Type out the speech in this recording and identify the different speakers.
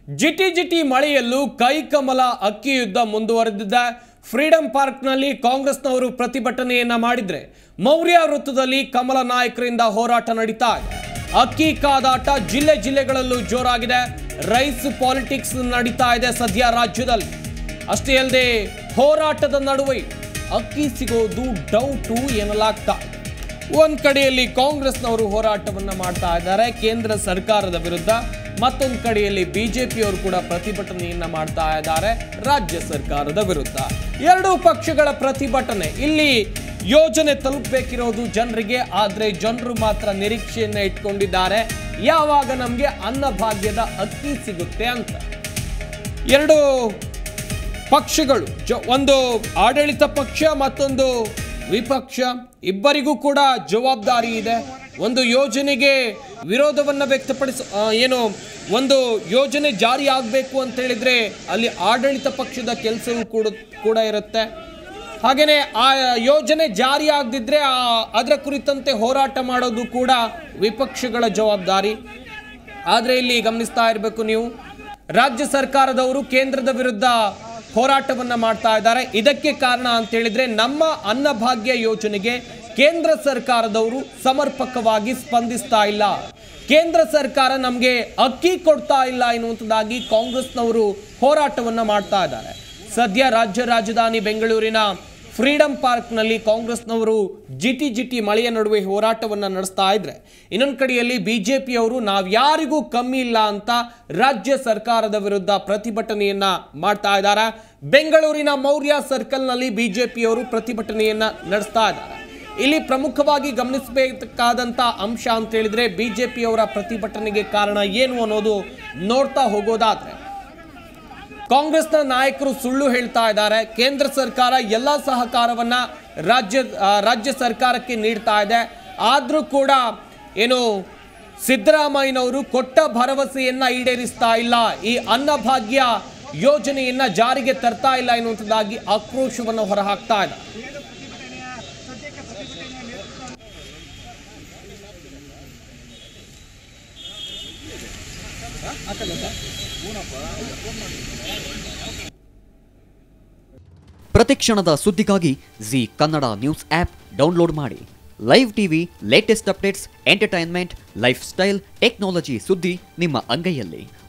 Speaker 1: ಜಿಟಿ ಜಿಟಿ ಮಳೆಯಲ್ಲೂ ಕೈಕಮಲ ಅಕ್ಕಿ ಯುದ್ಧ ಮುಂದುವರೆದಿದೆ ಫ್ರೀಡಂ ಪಾರ್ಕ್ನಲ್ಲಿ ಕಾಂಗ್ರೆಸ್ನವರು ಪ್ರತಿಭಟನೆಯನ್ನ ಮಾಡಿದ್ರೆ ಮೌರ್ಯ ವೃತ್ತದಲ್ಲಿ ಕಮಲ ನಾಯಕರಿಂದ ಹೋರಾಟ ನಡೀತಾ ಇದೆ ಅಕ್ಕಿ ಕಾದಾಟ ಜಿಲ್ಲೆ ಜಿಲ್ಲೆಗಳಲ್ಲೂ ಜೋರಾಗಿದೆ ರೈಸ್ ಪಾಲಿಟಿಕ್ಸ್ ನಡೀತಾ ಇದೆ ಸದ್ಯ ರಾಜ್ಯದಲ್ಲಿ ಅಷ್ಟೇ ಅಲ್ಲದೆ ಹೋರಾಟದ ನಡುವೆ ಅಕ್ಕಿ ಸಿಗೋದು ಡೌಟು ಎನ್ನಲಾಗ್ತಾ ಇದೆ ಒಂದ್ ಕಡೆಯಲ್ಲಿ ಕಾಂಗ್ರೆಸ್ನವರು ಹೋರಾಟವನ್ನ ಮಾಡ್ತಾ ಇದ್ದಾರೆ ಕೇಂದ್ರ ಸರ್ಕಾರದ ವಿರುದ್ಧ ಮತ್ತೊಂದು ಕಡೆಯಲ್ಲಿ ಬಿಜೆಪಿಯವರು ಕೂಡ ಪ್ರತಿಭಟನೆಯನ್ನ ಮಾಡ್ತಾ ಇದ್ದಾರೆ ರಾಜ್ಯ ಸರ್ಕಾರದ ವಿರುದ್ಧ ಎರಡೂ ಪಕ್ಷಗಳ ಪ್ರತಿಭಟನೆ ಇಲ್ಲಿ ಯೋಜನೆ ತಲುಪಬೇಕಿರೋದು ಜನರಿಗೆ ಆದ್ರೆ ಜನರು ಮಾತ್ರ ನಿರೀಕ್ಷೆಯನ್ನ ಇಟ್ಕೊಂಡಿದ್ದಾರೆ ಯಾವಾಗ ನಮಗೆ ಅನ್ನಭಾಗ್ಯದ ಅಕ್ಕಿ ಸಿಗುತ್ತೆ ಅಂತ ಎರಡು ಪಕ್ಷಗಳು ಜ ಒಂದು ಆಡಳಿತ ಪಕ್ಷ ಮತ್ತೊಂದು ವಿಪಕ್ಷ ಇಬ್ಬರಿಗೂ ಕೂಡ ಜವಾಬ್ದಾರಿ ಇದೆ ಒಂದು ಯೋಜನೆಗೆ ವಿರೋಧವನ್ನ ವ್ಯಕ್ತಪಡಿಸ ಆ, ಏನು ಒಂದು ಯೋಜನೆ ಜಾರಿ ಆಗಬೇಕು ಅಂತ ಹೇಳಿದ್ರೆ ಅಲ್ಲಿ ಆಡಳಿತ ಪಕ್ಷದ ಕೆಲಸವೂ ಕೂಡ ಕೂಡ ಇರುತ್ತೆ ಹಾಗೆಯೇ ಆ ಯೋಜನೆ ಜಾರಿ ಆಗದಿದ್ರೆ ಆ ಅದರ ಕುರಿತಂತೆ ಹೋರಾಟ ಮಾಡೋದು ಕೂಡ ವಿಪಕ್ಷಗಳ ಜವಾಬ್ದಾರಿ ಆದರೆ ಇಲ್ಲಿ ಗಮನಿಸ್ತಾ ಇರಬೇಕು ನೀವು ರಾಜ್ಯ ಸರ್ಕಾರದವರು ಕೇಂದ್ರದ ವಿರುದ್ಧ ಹೋರಾಟವನ್ನ ಮಾಡ್ತಾ ಇದ್ದಾರೆ ಇದಕ್ಕೆ ಕಾರಣ ಅಂತ ಹೇಳಿದ್ರೆ ನಮ್ಮ ಅನ್ನಭಾಗ್ಯ ಯೋಜನೆಗೆ ಕೇಂದ್ರ ಸರ್ಕಾರದವರು ಸಮರ್ಪಕವಾಗಿ ಸ್ಪಂದಿಸ್ತಾ ಇಲ್ಲ ಕೇಂದ್ರ ಸರ್ಕಾರ ನಮಗೆ ಅಕ್ಕಿ ಕೊಡ್ತಾ ಇಲ್ಲ ಎನ್ನುವಂಥದ್ದಾಗಿ ಕಾಂಗ್ರೆಸ್ನವರು ಹೋರಾಟವನ್ನ ಮಾಡ್ತಾ ಇದ್ದಾರೆ ಸದ್ಯ ರಾಜ್ಯ ರಾಜಧಾನಿ ಬೆಂಗಳೂರಿನ ಫ್ರೀಡಂ ಪಾರ್ಕ್ನಲ್ಲಿ ಕಾಂಗ್ರೆಸ್ನವರು ಜಿಟಿ ಜಿಟಿ ಮಳೆಯ ನಡುವೆ ಹೋರಾಟವನ್ನು ನಡೆಸ್ತಾ ಇದ್ರೆ ಇನ್ನೊಂದು ಕಡೆಯಲ್ಲಿ ಬಿಜೆಪಿಯವರು ನಾವ್ಯಾರಿಗೂ ಕಮ್ಮಿ ಇಲ್ಲ ಅಂತ ರಾಜ್ಯ ಸರ್ಕಾರದ ವಿರುದ್ಧ ಪ್ರತಿಭಟನೆಯನ್ನ ಮಾಡ್ತಾ ಇದ್ದಾರೆ ಬೆಂಗಳೂರಿನ ಮೌರ್ಯ ಸರ್ಕಲ್ನಲ್ಲಿ ಬಿಜೆಪಿಯವರು ಪ್ರತಿಭಟನೆಯನ್ನ ನಡೆಸ್ತಾ ಇದ್ದಾರೆ ಇಲ್ಲಿ ಪ್ರಮುಖವಾಗಿ ಗಮನಿಸಬೇಕಾದಂತ ಅಂಶ ಅಂತ ಹೇಳಿದ್ರೆ ಬಿಜೆಪಿಯವರ ಪ್ರತಿಭಟನೆಗೆ ಕಾರಣ ಏನು ಅನ್ನೋದು ನೋಡ್ತಾ ಹೋಗೋದಾದ್ರೆ ಕಾಂಗ್ರೆಸ್ನ ನಾಯಕರು ಸುಳ್ಳು ಹೇಳ್ತಾ ಇದ್ದಾರೆ ಕೇಂದ್ರ ಸರ್ಕಾರ ಎಲ್ಲ ಸಹಕಾರವನ್ನ ರಾಜ್ಯ ಆ, ರಾಜ್ಯ ಸರ್ಕಾರಕ್ಕೆ ನೀಡ್ತಾ ಇದೆ ಆದರೂ ಕೂಡ ಏನು ಸಿದ್ದರಾಮಯ್ಯನವರು ಕೊಟ್ಟ ಭರವಸೆಯನ್ನ ಈಡೇರಿಸ್ತಾ ಇಲ್ಲ ಈ ಅನ್ನಭಾಗ್ಯ ಯೋಜನೆಯನ್ನ ಜಾರಿಗೆ ತರ್ತಾ ಇಲ್ಲ ಎನ್ನುವಂಥದ್ದಾಗಿ ಆಕ್ರೋಶವನ್ನು ಹೊರಹಾಕ್ತಾ ಇದೆ
Speaker 2: ಪ್ರತಿಕ್ಷಣದ ಸುದ್ದಿಗಾಗಿ Zee Kannada news app download ಮಾಡಿ live TV latest updates entertainment lifestyle technology ಸುದ್ದಿ ನಿಮ್ಮ ಅಂಗೈಯಲ್ಲಿ